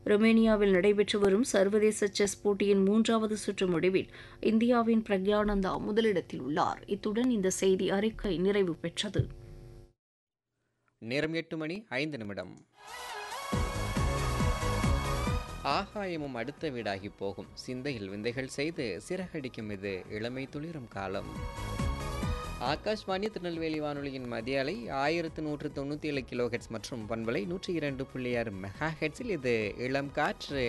ரொமேனியாவில் நடைபெற்று வரும் சர்வதேச செஸ் போட்டியின் மூன்றாவது சுற்று முடிவில் இந்தியாவின் பிரக்யானந்தா முதலிடத்தில் உள்ளார் இத்துடன் இந்த செய்தி அறிக்கை நிறைவு பெற்றது நேரம் எட்டு மணி ஐந்து நிமிடம் ஆகாயமும் அடுத்த வீடாகி போகும் சிந்தையில் விந்தைகள் செய்து சிறகடிக்கும் இது இளமை துளிரும் காலம் ஆகாஷ்வாணி திருநெல்வேலி வானொலியின் மதிய அலை ஆயிரத்து நூற்று தொண்ணூற்றி ஏழு கிலோ ஹெட்ஸ் மற்றும் பண்பலை நூற்றி இரண்டு புள்ளி ஆறு மெகா ஹெட்ஸில் இது இளம் காற்று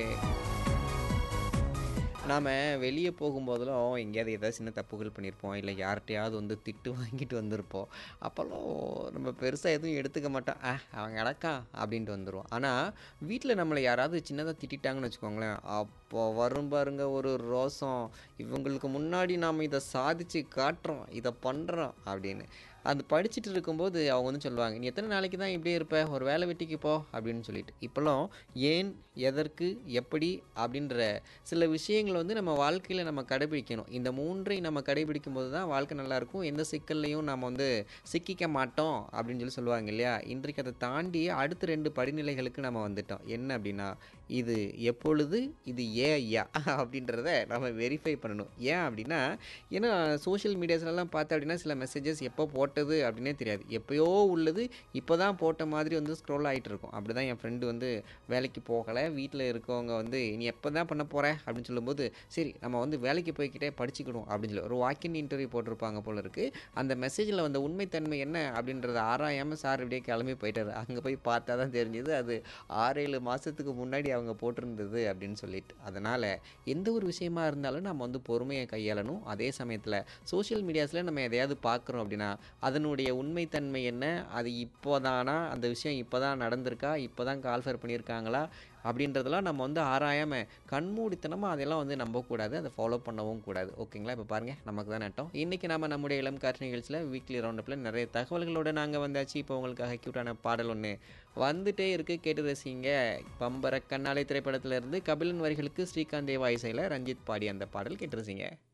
நாம் வெளியே போகும்போதெல்லாம் எங்கேயாவது ஏதாவது சின்ன தப்புகள் பண்ணியிருப்போம் இல்லை யார்கிட்டையாவது வந்து திட்டு வாங்கிட்டு வந்திருப்போம் அப்போல்லாம் நம்ம பெருசாக எதுவும் எடுத்துக்க மாட்டோம் ஆ அவங்க அடக்கான் அப்படின்ட்டு வந்துடுவோம் ஆனால் வீட்டில் நம்மளை யாராவது சின்னதாக திட்டாங்கன்னு வச்சுக்கோங்களேன் அப்போ வரும் பாருங்க ஒரு ரோசம் இவங்களுக்கு முன்னாடி நாம் இதை சாதித்து காட்டுறோம் இதை பண்ணுறோம் அப்படின்னு அது படிச்சுட்டு இருக்கும்போது அவங்க வந்து சொல்லுவாங்க நீ எத்தனை நாளைக்கு தான் இப்படியே இருப்ப ஒரு வேலை வெட்டிக்கு போ அப்படின்னு சொல்லிட்டு இப்போல்லாம் ஏன் எதற்கு எப்படி அப்படின்ற சில விஷயங்களை வந்து நம்ம வாழ்க்கையில் நம்ம கடைபிடிக்கணும் இந்த மூன்றை நம்ம கடைபிடிக்கும் போது தான் வாழ்க்கை நல்லாயிருக்கும் எந்த சிக்கல்லையும் நம்ம வந்து சிக்கிக்க மாட்டோம் அப்படின்னு சொல்லி சொல்லுவாங்க இல்லையா இன்றைக்கு அதை தாண்டி அடுத்த ரெண்டு படிநிலைகளுக்கு நம்ம வந்துட்டோம் என்ன அப்படின்னா இது எப்பொழுது இது ஏன் ஐயா அப்படின்றத நம்ம வெரிஃபை பண்ணணும் ஏன் அப்படின்னா ஏன்னா சோஷியல் மீடியாஸ்லலாம் பார்த்தா அப்படின்னா சில மெசேஜஸ் எப்போ போட்டது அப்படின்னே தெரியாது எப்போயோ உள்ளது இப்போ தான் போட்ட மாதிரி வந்து ஸ்க்ரோல் ஆகிட்டு இருக்கும் அப்படி தான் என் ஃப்ரெண்டு வந்து வேலைக்கு போகலை வீட்டில் இருக்கவங்க வந்து நீ எப்போ தான் பண்ண போகிற அப்படின்னு சொல்லும்போது சரி நம்ம வந்து வேலைக்கு போய்கிட்டே படிச்சுக்கணும் அப்படின்னு சொல்லி ஒரு வாக்கின் இன்டர்வியூ போட்டிருப்பாங்க போல இருக்குது அந்த மெசேஜில் வந்த உண்மைத்தன்மை என்ன அப்படின்றத ஆராயாமல் சார் இப்படியே கிளம்பி போயிட்டார் அங்கே போய் பார்த்தா தான் தெரிஞ்சது அது ஆறேழு மாதத்துக்கு முன்னாடி அவங்க போட்டிருந்தது அப்படின்னு சொல்லிட்டு அதனால் எந்த ஒரு விஷயமா இருந்தாலும் நம்ம வந்து பொறுமையை கையாளணும் அதே சமயத்தில் சோஷியல் மீடியாஸில் நம்ம எதையாவது பார்க்குறோம் அப்படின்னா அதனுடைய உண்மைத்தன்மை என்ன அது இப்போதானா அந்த விஷயம் இப்போ தான் நடந்திருக்கா இப்போ தான் கால்ஃபர் பண்ணியிருக்காங்களா அப்படின்றதெல்லாம் நம்ம வந்து ஆராயாமல் கண்மூடித்தனமாக அதெல்லாம் வந்து நம்பக்கூடாது அதை ஃபாலோ பண்ணவும் கூடாது ஓகேங்களா இப்போ பாருங்கள் நமக்கு தான் நட்டோம் இன்றைக்கி நம்ம நம்முடைய இளம் காற்று நிகழ்ச்சியில் வீக்லி ரவுண்டப்பில் நிறைய தகவல்களோடு நாங்கள் வந்தாச்சு இப்போ உங்களுக்காக க்யூட்டான பாடல் ஒன்று வந்துட்டே இருக்குது கேட்டு ரசிங்க பம்பர கண்ணாலை திரைப்படத்திலிருந்து கபிலன் வரிகளுக்கு ஸ்ரீகாந்த் தேவா இசையில் ரஞ்சித் பாடி அந்த பாடல் கேட்டு ரசிங்க